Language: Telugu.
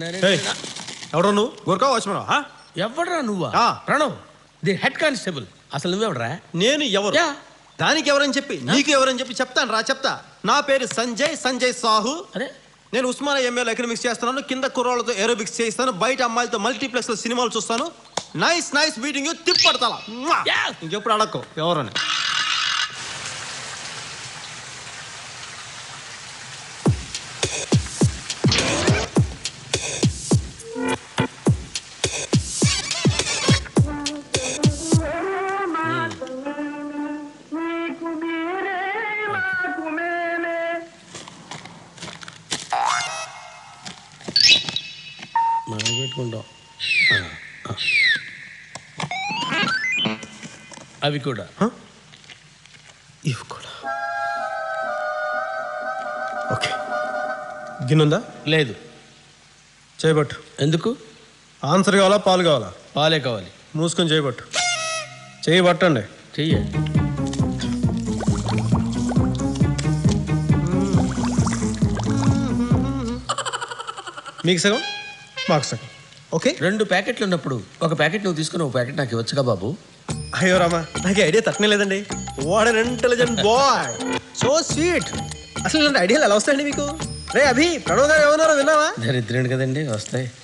ఎవడో నువ్వు గురకా వాచ్మన్ ఎవడరా నువ్వా ఆ. ప్రణవ్ ది హెడ్ కానిస్టేబుల్ అసలు నువ్వెవడరా నేను ఎవరు యా. దానికి ఎవరని చెప్పి నీకు ఎవరని చెప్పి చెప్తాను రా చెప్తా నా పేరు సంజయ్ సంజయ్ సాహు అరే నేను ఉస్మానియా ఎంఏలో ఎకనామిక్స్ చేస్తున్నాను కింద కుర్రాళ్ళతో ఏరోబిక్స్ చేస్తాను బయట అమ్మాయిలతో మల్టీప్లెక్స్ లో సినిమాలు చూస్తాను నైస్ నైస్ మీటింగ్ తిప్పడతా Yeah. ఇంకెప్పుడు అడక్కో ఎవరని మనం పెట్టుకుంటాం ఆ, ఆ. అవి కూడా ఇవి కూడా ఓకే గిన్నుందా లేదు చేయబట్టు ఎందుకు ఆన్సర్ కావాలా పాలు కావాలా పాలే కావాలి మూసుకొని చేయబట్టు చేయబట్టండి చెయ్యి మీకు సగం మాకు సగం ఓకే రెండు ప్యాకెట్లు ఉన్నప్పుడు ఒక ప్యాకెట్ నువ్వు తీసుకుని ఒక ప్యాకెట్ నాకు ఇవ్వచ్చుగా బాబు అయ్యో రామా నాకు ఈ ఐడియా తట్టనే లేదండి what an intelligent boy so sweet అసలు ఇలాంటి ఐడియాలు ఎలా వస్తాయండి మీకు రే అభి ప్రణవ్ గారు ఏమన్నారో విన్నావా దరిద్రుడు కదండి వస్తాయి